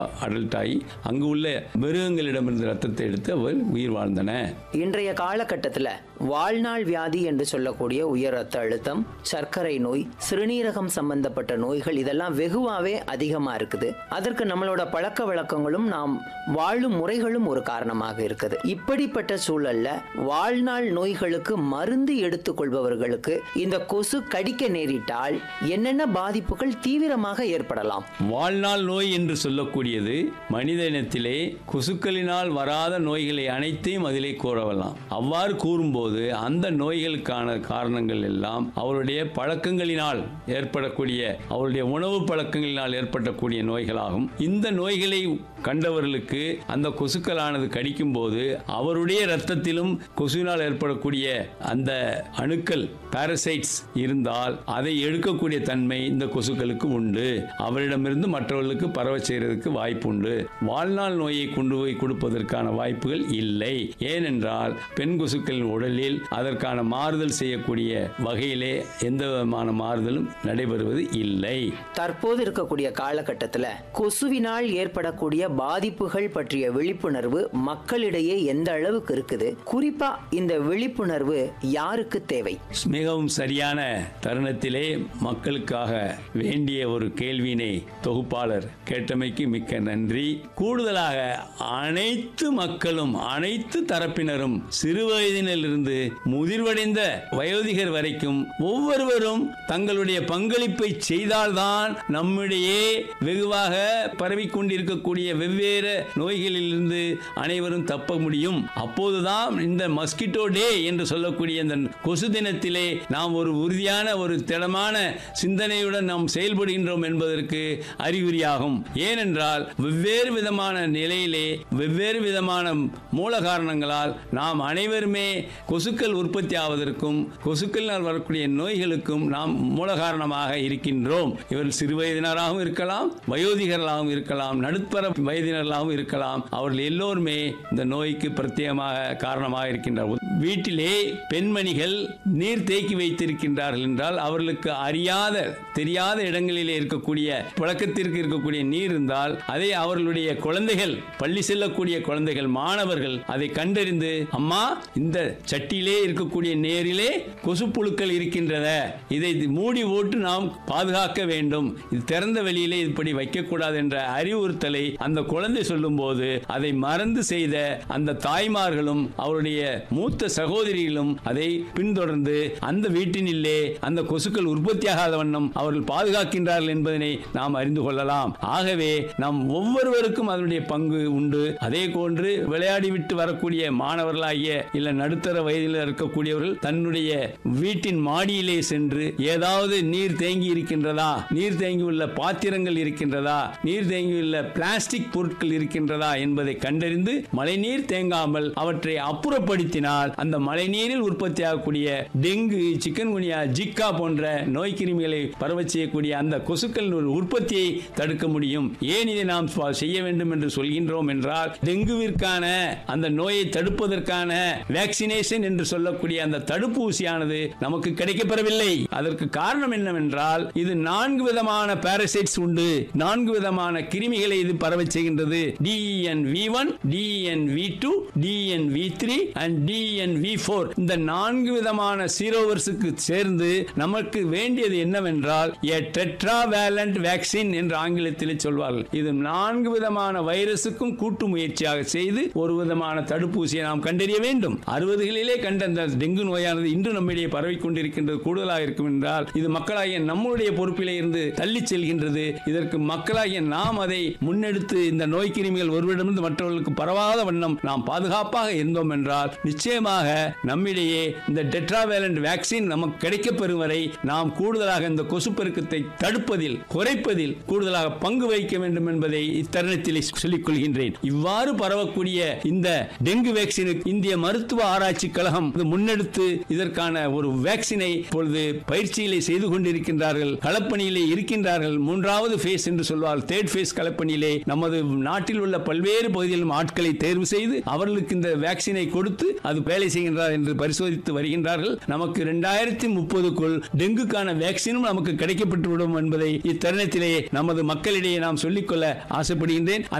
adult ஆகி அங்கு உள்ள மிருகங்களிடமிருந்து ரத்தத்தை எடுத்து அவர் உயிர் வாழ்ந்தன இன்றைய காலகட்டத்தில் வாழ்நாள் வியாதி என்று சொல்லக்கூடிய உயர் ரத்த அழுத்தம் சர்க்கரை நோய் சிறுநீரகம் சம்பந்தப்பட்ட நோய்கள் இதெல்லாம் வெகுவாவே அதிகமா இருக்குது அதற்கு நம்மளோட பழக்க வழக்கங்களும் நாம் வாழும் முறைகளும் ஒரு காரணமாக இருக்குது இப்படிப்பட்ட சூழல்ல வாழ்நாள் நோய்களுக்கு மருந்து எடுத்துக்கொள்பவர்களுக்கு இந்த கொசு கடிக்க நேரிட்டால் என்னென்ன பாதிப்புகள் தீவிரமாக ஏற்படலாம் வாழ்நாள் நோய் என்று சொல்லக்கூடியது மனித இனத்திலே கொசுக்களினால் வராத நோய்களை அனைத்தையும் அதிலே கூறலாம் அவ்வாறு கூறும்போது அந்த நோய்களுக்கான காரணங்கள் எல்லாம் அவருடைய பழக்கங்களினால் ஏற்படக்கூடிய அவருடைய உணவு பழக்கங்களினால் ஏற்படக்கூடிய நோய்களாகும் இந்த நோய்களை கண்டவர்களுக்கு அந்த கொசுக்களானது கடிக்கும் போது அவருடைய இரத்தத்திலும் கொசுவினால் ஏற்படக்கூடிய அந்த அணுக்கள் பாரசைட்ஸ் இருந்தால் அதை எடுக்கக்கூடிய தன்மை இந்த கொசுக்களுக்கு உண்டு அவரிடமிருந்து மற்றவர்களுக்கு பரவ செய்யறதுக்கு வாய்ப்பு உண்டு வாழ்நாள் நோயை கொண்டு போய் கொடுப்பதற்கான வாய்ப்புகள் இல்லை ஏனென்றால் பெண் கொசுக்களின் உடலில் அதற்கான மாறுதல் செய்யக்கூடிய வகையிலே எந்த விதமான மாறுதலும் நடைபெறுவது இல்லை தற்போது இருக்கக்கூடிய காலகட்டத்தில் கொசுவினால் ஏற்படக்கூடிய பாதிப்புகள் பற்றிய விழிப்புணர்வு மக்களிடையே எந்த அளவுக்கு இருக்குது குறிப்பா இந்த விழிப்புணர்வு யாருக்கு தேவை மிகவும் சரியான தருணத்திலே மக்களுக்காக வேண்டிய ஒரு கேள்வியினை தொகுப்பாளர் கேட்டமைக்கு மிக்க நன்றி கூடுதலாக அனைத்து மக்களும் அனைத்து தரப்பினரும் சிறு வயதினிலிருந்து முதிர்வடைந்த வயோதிகர் வரைக்கும் ஒவ்வொருவரும் தங்களுடைய பங்களிப்பை செய்தால்தான் நம்மிடையே வெகுவாக பரவிக்கொண்டிருக்கக்கூடிய வெவ்வேறு நோய்களிலிருந்து அனைவரும் தப்ப முடியும் அப்போதுதான் இந்த மஸ்கிட்டோ டே என்று சொல்லக்கூடிய இந்த கொசு தினத்திலே நாம் ஒரு உறுதியான ஒரு திடமான சிந்தனையுடன் நாம் செயல்படுகின்றோம் என்பதற்கு அறிகுறியாகும் ஏனென்றால் வெவ்வேறு விதமான நிலையிலே வெவ்வேறு விதமான மூல காரணங்களால் நாம் அனைவருமே கொசுக்கள் உற்பத்தி ஆவதற்கும் கொசுக்களினால் வரக்கூடிய நோய்களுக்கும் நாம் மூல காரணமாக இருக்கின்றோம் இவர் சிறு வயதினராகவும் இருக்கலாம் வயோதிகர்களாகவும் இருக்கலாம் நடுத்தர வயதினர்களாகவும் இருக்கலாம் அவர்கள் எல்லோருமே இந்த நோய்க்கு பிரத்யேகமாக காரணமாக இருக்கின்றார் வீட்டிலே பெண்மணிகள் நீர் தேக்கி வைத்திருக்கின்றார்கள் என்றால் அவர்களுக்கு அறியாத தெரியாத இடங்களிலே இருக்கக்கூடிய புழக்கத்திற்கு இருக்கக்கூடிய நீர் இருந்தால் அதை அவர்களுடைய குழந்தைகள் பள்ளி செல்லக்கூடிய குழந்தைகள் மாணவர்கள் அதை கண்டறிந்து அம்மா இந்த சட்டியிலே இருக்கக்கூடிய நேரிலே கொசுப்புழுக்கள் இருக்கின்றன இதை மூடி போட்டு நாம் பாதுகாக்க வேண்டும் இது திறந்த வெளியிலே இப்படி வைக்கக்கூடாது என்ற அறிவுறுத்தலை அந்த குழந்தை சொல்லும்போது அதை மறந்து செய்த அந்த தாய்மார்களும் அவருடைய மூத்த சகோதரிகளும் அதை பின்தொடர்ந்து அந்த வீட்டினிலே அந்த கொசுக்கள் உற்பத்தியாகாத வண்ணம் அவர்கள் பாதுகாக்கின்றார்கள் என்பதனை நாம் அறிந்து கொள்ளலாம் ஆகவே நாம் ஒவ்வொருவருக்கும் அதனுடைய பங்கு உண்டு அதே போன்று விளையாடிவிட்டு வரக்கூடிய மாணவர்களாகிய இல்ல நடுத்தர வயதில் இருக்கக்கூடியவர்கள் தன்னுடைய வீட்டின் மாடியிலே சென்று ஏதாவது நீர் தேங்கி இருக்கின்றதா நீர் தேங்கியுள்ள பாத்திரங்கள் இருக்கின்றதா நீர் தேங்கியுள்ள பிளாஸ்டிக் பொருட்கள் இருக்கின்றதா என்பதை கண்டறிந்து மழைநீர் தேங்காமல் அவற்றை அப்புறப்படுத்தினால் அந்த மழைநீரில் உற்பத்தியாகக்கூடிய டெங்கு சிக்கன் குனியா ஜிக்கா போன்ற நோய் கிருமிகளை பரவச் செய்யக்கூடிய அந்த கொசுக்கள் உற்பத்தியை தடுக்க முடியும் ஏன் இதை நாம் சுவா- செய்ய வேண்டும் என்று சொல்கின்றோம் என்றால் டெங்குவிற்கான அந்த நோயை தடுப்பதற்கான வேக்சினேஷன் என்று சொல்லக்கூடிய அந்த தடுப்பூசியானது நமக்கு கிடைக்கப்பெறவில்லை அதற்கு காரணம் என்னவென்றால் இது நான்கு விதமான பாரசைட்ஸ் உண்டு நான்கு விதமான கிருமிகளை இது பரவச் செய்கின்றது DN V one DN V two DN V three and DN V four இந்த நான்கு விதமான சீரோவர்ஸுக்கு சேர்ந்து நமக்கு வேண்டியது என்னவென்றால் எ டெட்ராவேலண்ட் வேக்சின் என்று ஆங்கிலத்தில் சொல்வார்கள் இது நான்கு விதமான வைரஸுக்கும் கூட்டு முயற்சியாக செய்து ஒரு விதமான தடுப்பூசியை நாம் கண்டறிய வேண்டும் அறுபதுகளிலே கண்ட இந்த டெங்கு நோயானது இன்று நம்மிடையே பரவிக் கொண்டிருக்கின்றது கூடுதலாக இருக்கும் என்றால் இது மக்களாகிய நம்முடைய பொறுப்பிலே இருந்து தள்ளிச் செல்கின்றது இதற்கு மக்களாகிய நாம் அதை முன்னெடுத்து இந்த நோய் கிருமிகள் ஒருவரிடமிருந்து மற்றவர்களுக்கு பரவாத வண்ணம் நாம் பாதுகாப்பாக இருந்தோம் என்றால் நிச்சயமாக நம்மிடையே இந்த டெட்ராவேலண்ட் வேக்சின் நமக்கு கிடைக்கப் பெறும் வரை நாம் கூடுதலாக இந்த கொசு பெருக்கத்தை தடுப்பதில் குறைப்பதில் கூடுதலாக பங்கு வகிக்க வேண்டும் என்பதை இத்தருணத்தில் சொல்லிக் கொள்கின்றேன் இவ்வாறு பரவக்கூடிய இந்த டெங்கு வேக்சினுக்கு இந்திய மருத்துவ ஆராய்ச்சி கழகம் இது முன்னெடுத்து இதற்கான ஒரு வேக்சினை இப்பொழுது பயிற்சியிலே செய்து கொண்டிருக்கின்றார்கள் களப்பணியிலே இருக்கின்றார்கள் மூன்றாவது ஃபேஸ் என்று சொல்வார்கள் தேர்ட் ஃபேஸ் களப்பணியிலே நமது நாட்டில் உள்ள பல்வேறு பகுதிகளிலும் ஆட்களை தேர்வு செய்து அவர்களுக்கு இந்த வேக்சினை கொடுத்து அது வேலை செய்கின்றார் என்று பரிசோதித்து வருகின்றார்கள் நமக்கு இரண்டாயிரத்தி முப்பதுக்குள் டெங்குக்கான வேக்சினும் நமக்கு கிடைக்கப்பட்டு விடும் என்பதை இத்தருணத்திலே நமது மக்களிடையே நாம் சொல்லிக்கொள்ள ஆசைப்படுகின்றேன்